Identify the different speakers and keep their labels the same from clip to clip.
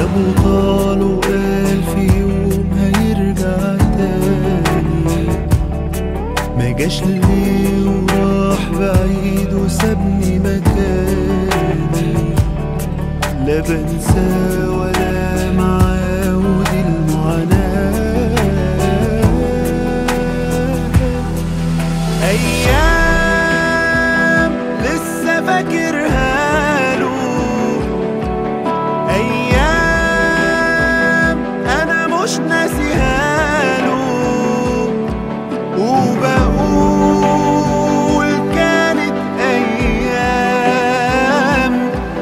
Speaker 1: جابوا طال وقال في يوم هيرجع تاني ما جاش ليه وراح بعيد وسابني مكاني لا بنسى ولا معاه ودي المعاناة أيام لسه فاكرها له أيام أنا مش ناسيها له وبقول كانت أيام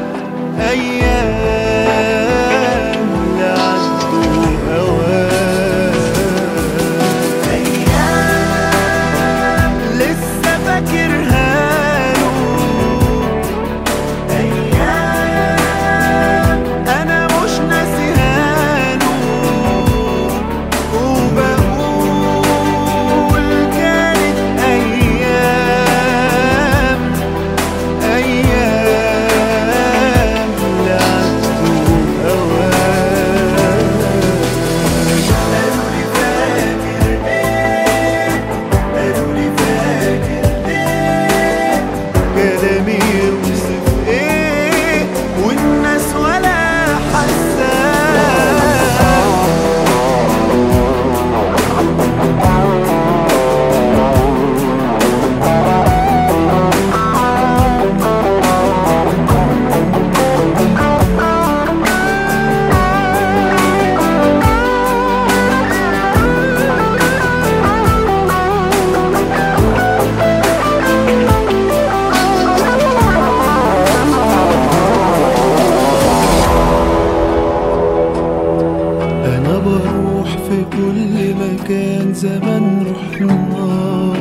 Speaker 1: أيام لعدوا أوام أيام لسه فاكرها له أيام أنا مش ناسيها له وبقول كانت أيام أيام لعدوا أوام قالوا لي فاكر إيه قالوا لي فاكر إيه كلامي يوصف إيه والناس ولا حساه أنا بروح في كل مكان زمان رحنا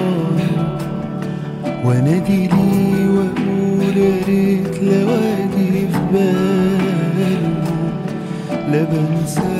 Speaker 1: وانادي ليه واقول يا ريت لو اجي في باله لا بنسى